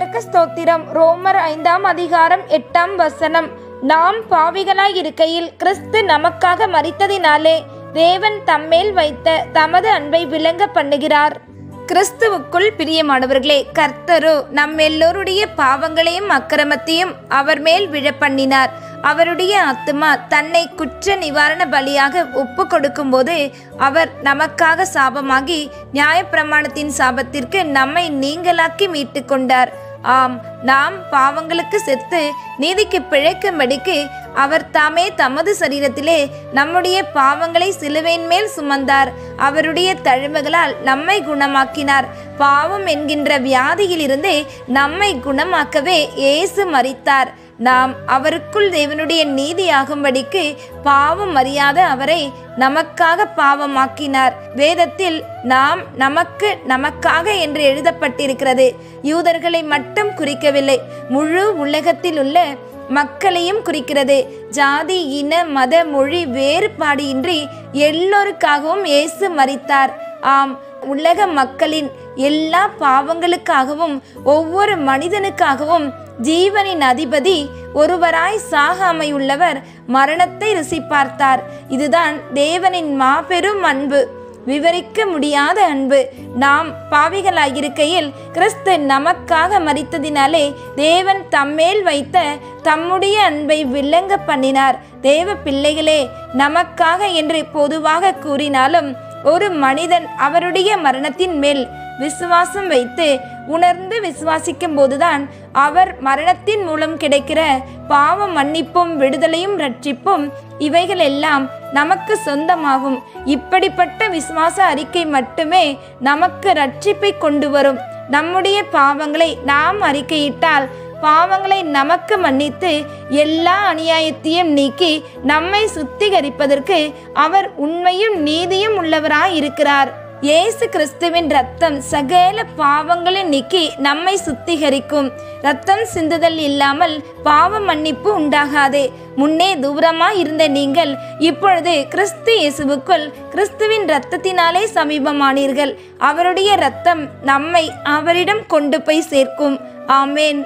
கர்த்தருக்கு ஸ்தோத்திரம் ரோமர் ஐந்தாம் அதிகாரம் எட்டாம் வசனம் நாம் பாவிகளாய் இருக்கையில் கிறிஸ்து நமக்காக மரித்ததினாலே தேவன் தம்மேல் வைத்த தமது அன்பை விளங்க பண்ணுகிறார் கிறிஸ்துவுக்குள் பிரியமானவர்களே கர்த்தரோ நம் எல்லோருடைய பாவங்களையும் அக்கிரமத்தையும் அவர் மேல் விழ பண்ணினார் அவருடைய ஆத்துமா தன்னை குற்ற நிவாரண பலியாக ஒப்பு கொடுக்கும்போது அவர் நமக்காக சாபமாகி நியாயப்பிரமாணத்தின் சாபத்திற்கு நம்மை நீங்களாக்கி மீட்டு கொண்டார் ஆம் நாம் பாவங்களுக்கு செத்து நீதிக்கு பிழைக்கும்படிக்கு அவர் தாமே தமது சரீரத்திலே நம்முடைய பாவங்களை சிலுவையின் மேல் சுமந்தார் அவருடைய தழும்புகளால் நம்மை குணமாக்கினார் பாவம் என்கின்ற வியாதியிலிருந்து நம்மை குணமாக்கவே இயேசு மரித்தார் நாம் அவருக்குள் தேவனுடைய நீதியாகும்படிக்கு பாவம் அறியாத அவரை நமக்காக பாவமாக்கினார் வேதத்தில் நாம் நமக்கு நமக்காக என்று எழுதப்பட்டிருக்கிறது யூதர்களை மட்டும் குறிக்கவில்லை முழு உலகத்தில் உள்ள மக்களையும் குறிக்கிறது ஜாதி இன மத மொழி வேறுபாடு இன்றி எல்லோருக்காகவும் இயேசு மரித்தார் ஆம் உலக மக்களின் எல்லா பாவங்களுக்காகவும் ஒவ்வொரு மனிதனுக்காகவும் ஜீவனின் அதிபதி ஒருவராய் சாகாமையுள்ளவர் மரணத்தை ருசி பார்த்தார் இதுதான் தேவனின் மாபெரும் அன்பு விவரிக்க முடியாத அன்பு நாம் பாவிகளாயிருக்கையில் கிறிஸ்து நமக்காக மரித்ததினாலே தேவன் தம்மேல் வைத்த தம்முடைய அன்பை விளங்க பண்ணினார் தேவ பிள்ளைகளே நமக்காக என்று பொதுவாக கூறினாலும் ஒரு மனிதன் அவருடைய மரணத்தின் மேல் விசுவாசம் வைத்து உணர்ந்து விசுவாசிக்கும் போதுதான் அவர் மரணத்தின் மூலம் கிடைக்கிற பாவ மன்னிப்பும் விடுதலையும் ரட்சிப்பும் இவைகள் எல்லாம் நமக்கு சொந்தமாகும் இப்படிப்பட்ட விசுவாச அறிக்கை மட்டுமே நமக்கு ரட்சிப்பை கொண்டு வரும் நம்முடைய பாவங்களை நாம் அறிக்கையிட்டால் பாவங்களை நமக்கு மன்னித்து எல்லா அநியாயத்தையும் நீக்கி நம்மை சுத்திகரிப்பதற்கு அவர் உண்மையும் நீதியும் உள்ளவராய் இருக்கிறார் இயேசு கிறிஸ்துவின் ரத்தம் சகல பாவங்களை நீக்கி நம்மை சுத்திகரிக்கும் ரத்தம் சிந்துதல் இல்லாமல் பாவ மன்னிப்பு உண்டாகாது முன்னே தூரமாய் இருந்த நீங்கள் இப்பொழுது கிறிஸ்து இயேசுவுக்குள் கிறிஸ்துவின் இரத்தத்தினாலே சமீபமானீர்கள் அவருடைய இரத்தம் நம்மை அவரிடம் கொண்டு போய் சேர்க்கும் ஆமேன்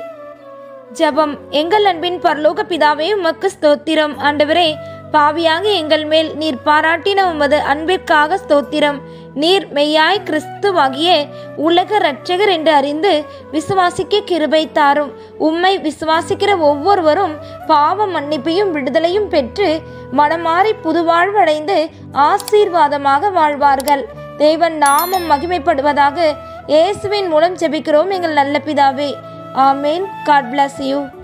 ஜெபம் எங்கள் அன்பின் பரலோக பிதாவே உமக்கு ஸ்தோத்திரம் ஆண்டவரே பாவியாக எங்கள் மேல் நீர் பாராட்டின உமது அன்பிற்காக ஸ்தோத்திரம் நீர் மெய்யாய் கிறிஸ்துவாகிய உலக இரட்சகர் என்று அறிந்து விசுவாசிக்க கிருபை தாரும் உம்மை விசுவாசிக்கிற ஒவ்வொருவரும் பாவ மன்னிப்பையும் விடுதலையும் பெற்று மனமாறி புதுவாழ்வடைந்து ஆசீர்வாதமாக வாழ்வார்கள் தேவன் நாமம் மகிமைப்படுவதாக இயேசுவின் மூலம் ஜெபிக்கிறோம் எங்கள் நல்ல பிதாவே ஆமேன் காட் bless யூ